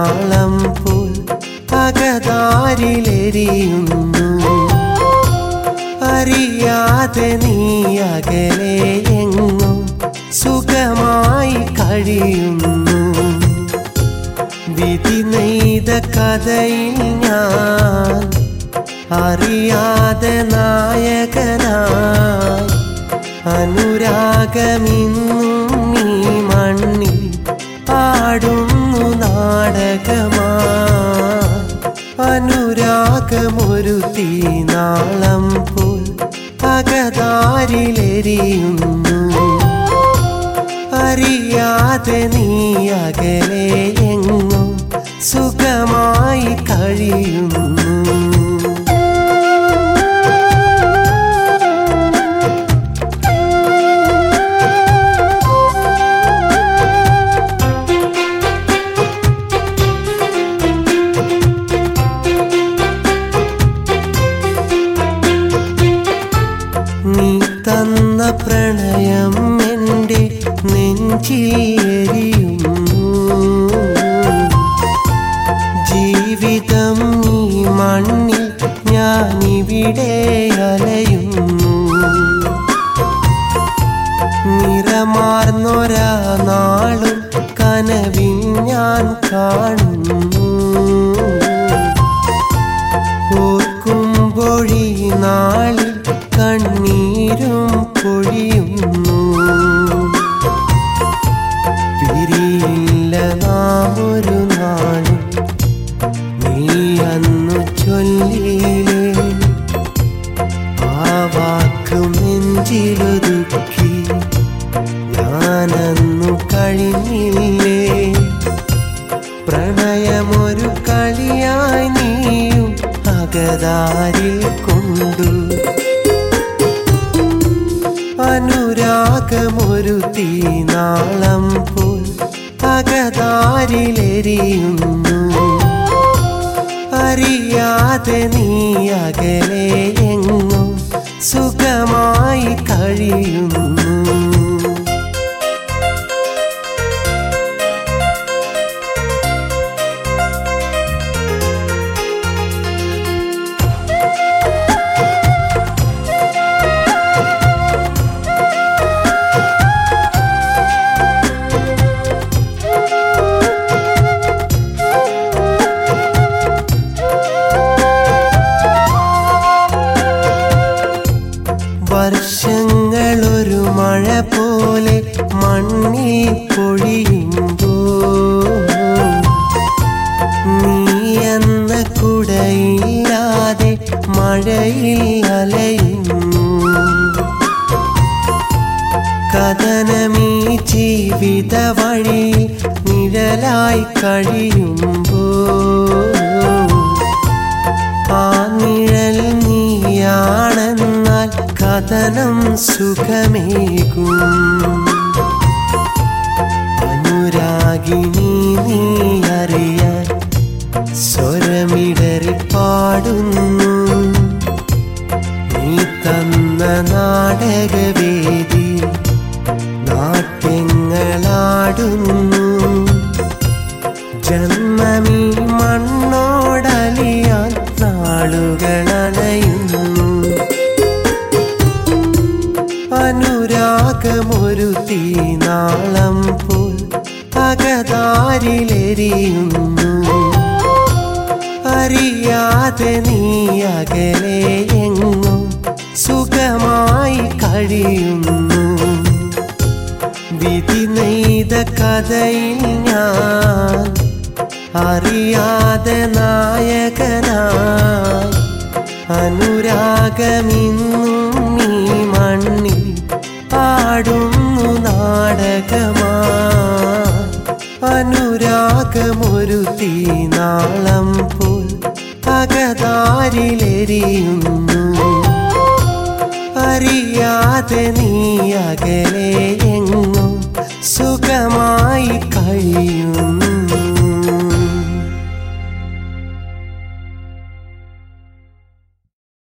നാളം പോൽ അകതാരിലെരിയുന്നു അറിയാതെ നീ അകലെ എങ്ങും സുഖമായി കഴിയുന്നു വിധി നെയ്ത കഥയിൽ ഞാൻ അറിയാതെ നായകനായി അനുരാഗമിന്നും നീ മണ്ണിൽ പാടുന്നു നാടകമാ അനുരാഗമൊരു തീനാളം പോൽ അകതാരിലെരിയുന്നു അറിയാതെ നീ അകലെ എങ്ങും സുഖമായി കഴിയുന്നു നീ തന്ന പ്രണയം എൻ്റെ നെഞ്ചിൽ എരിയുന്നു ജീവിതം നീ മണ്ണിൽ ഞാനിവിടെ അലയുന്നു നിറമാർന്നൊരാ നാളും കനവിൽ ഞാൻ കാണുന്നു ഓർക്കുമ്പോഴീ നാളിൽ കണ്ണീരും പൊഴിയുന്നു പിരിയില്ല നാം ഒരു നാളും നീ അന്നു ചൊല്ലിയില്ലേ ആ വാക്ക് നെഞ്ചിലൊതുക്കി ഞാനന്നു കഴിഞ്ഞില്ലേ പ്രണയമൊരു കളിയായി നീയും അകതാരിൽ കൊണ്ടു അനുരാഗമൊരു തീനാളം പോൽ അകതാരിലെരിയുന്നു അറിയാതെ നീ അകലെ എങ്ങും സുഖമായി കഴിയുന്നു വർഷങ്ങളൊരു മഴ പോലെ മണ്ണിൽ പൊഴിയുമ്പോ നീ എന്ന കുടയില്ലാതെ മഴയിൽ അലയുന്നു കഥനമീ ജീവിത വഴി നിഴലായി കഴിയുമ്പോ ആ നിഴൽ നീയാണെന്നാൽ കഥനം സുഖമേകും അനുരാഗിനി നീ അറിയാൻ സ്വരമിടറി പാടുന്നു നീ തന്ന നാടകവേദി നാട്യങ്ങളാടുന്നു ജന്മമീ മണ്ണോടലിയാൻ നാളുകളണയുന്നു അനുരാഗമൊരു തീനാളം പോൽ അകതാരിലെരിയുന്നു അറിയാതെ നീ അകലെ എങ്ങും സുഖമായി കഴിയുന്നു വിധി നെയ്ത കഥയിൽ ഞാൻ അറിയാതെ നായകനായി അനുരാഗമിന്നും നീ മണ്ണിൽ പാടുന്നു നാടകമാ അനുരാഗമൊരു തീനാളം പോൽ അകതാരിലെരിയുന്നു അറിയാതെ നീ അകലെ എങ്ങും സുഖമായി